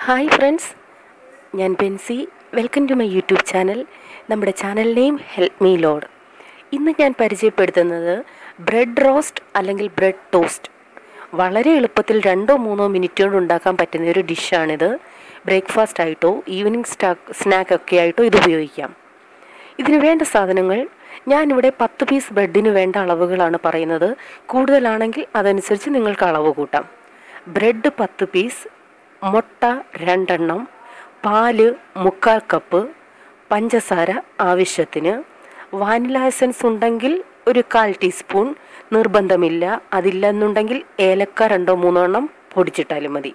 hi friends ഞാൻ Benzy welcome to my YouTube channel നമ്മുടെ channel name help me lord ഇന്ന് ഞാൻ പരിചയപ്പെടുത്തുന്നത് ബ്രെഡ് റോസ്റ്റ് അല്ലെങ്കിൽ ബ്രെഡ് ടോസ്റ്റ് വളരെ എളുപ്പത്തിൽ രണ്ടോ മൂന്നോ മിനിറ്റ് കൊണ്ട് ഉണ്ടാക്കാൻ പറ്റുന്ന ഒരു ഡിഷാണിത് ബ്രേക്ക്ഫാസ്റ്റ് ആയിട്ടോ ഈവനിങ് സ്റ്റാക്ക് സ്നാക്ക് ഒക്കെ ആയിട്ടോ ഇത് ഉപയോഗിക്കാം ഇതിന് വേണ്ട സാധനങ്ങൾ ഞാനിവിടെ പത്ത് പീസ് ബ്രെഡിന് വേണ്ട അളവുകളാണ് പറയുന്നത് കൂടുതലാണെങ്കിൽ അതനുസരിച്ച് നിങ്ങൾക്ക് അളവ് കൂട്ടാം ബ്രെഡ് പത്ത് പീസ് മുട്ട രണ്ടെണ്ണം പാല് മുക്കാൽ കപ്പ് പഞ്ചസാര ആവശ്യത്തിന് വാനില എസൻസ് ഉണ്ടെങ്കിൽ ഒരു കാൽ ടീസ്പൂൺ നിർബന്ധമില്ല അതില്ലെന്നുണ്ടെങ്കിൽ ഏലക്ക രണ്ടോ മൂന്നോ എണ്ണം പൊടിച്ചിട്ടാലും മതി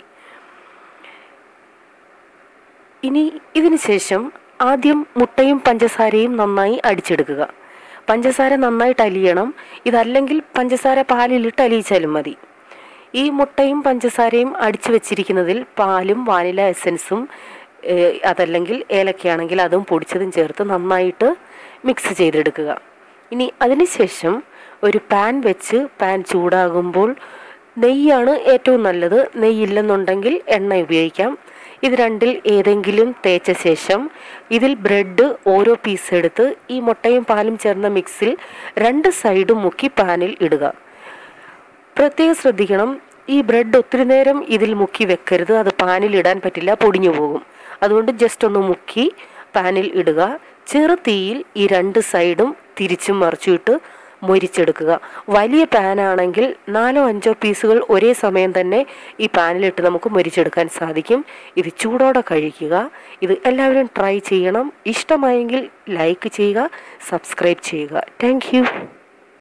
ഇനി ഇതിന് ശേഷം ആദ്യം മുട്ടയും പഞ്ചസാരയും നന്നായി അടിച്ചെടുക്കുക പഞ്ചസാര നന്നായിട്ട് അലിയണം ഇതല്ലെങ്കിൽ പഞ്ചസാര പാലിലിട്ട് അലിയിച്ചാലും മതി ഈ മുട്ടയും പഞ്ചസാരയും അടിച്ചു വെച്ചിരിക്കുന്നതിൽ പാലും വാനില എസൻസും ഏഹ്, അതല്ലെങ്കിൽ ഏലക്കയാണെങ്കിൽ അതും പൊടിച്ചതും ചേർത്ത് നന്നായിട്ട് മിക്സ് ചെയ്തെടുക്കുക ഇനി അതിനുശേഷം ഒരു പാൻ വെച്ച് പാൻ ചൂടാകുമ്പോൾ നെയ്യാണ് ഏറ്റവും നല്ലത് നെയ്യില്ലെന്നുണ്ടെങ്കിൽ എണ്ണ ഉപയോഗിക്കാം ഇത് രണ്ടിൽ ഏതെങ്കിലും തേച്ച ശേഷം ഇതിൽ ബ്രെഡ് ഓരോ പീസ് എടുത്ത് ഈ മുട്ടയും പാലും ചേർന്ന മിക്സിൽ രണ്ട് സൈഡും മുക്കി പാനിൽ ഇടുക പ്രത്യേകം ശ്രദ്ധിക്കണം ഈ ബ്രെഡ് ഒത്തിരി നേരം ഇതിൽ മുക്കി വെക്കരുത് അത് പാനിൽ ഇടാൻ പറ്റില്ല പൊടിഞ്ഞു പോകും അതുകൊണ്ട് ജസ്റ്റ് ഒന്ന് മുക്കി പാനിൽ ഇടുക ചെറു തീയിൽ ഈ രണ്ട് സൈഡും തിരിച്ചും മറിച്ചിട്ട് മൊരിച്ചെടുക്കുക വലിയ പാനാണെങ്കിൽ നാലോ അഞ്ചോ പീസുകൾ ഒരേ സമയം തന്നെ ഈ പാനിലിട്ട് നമുക്ക് മൊരിച്ചെടുക്കാൻ സാധിക്കും ഇത് ചൂടോടെ കഴിക്കുക ഇത് എല്ലാവരും ട്രൈ ചെയ്യണം ഇഷ്ടമായെങ്കിൽ ലൈക്ക് ചെയ്യുക സബ്സ്ക്രൈബ് ചെയ്യുക താങ്ക്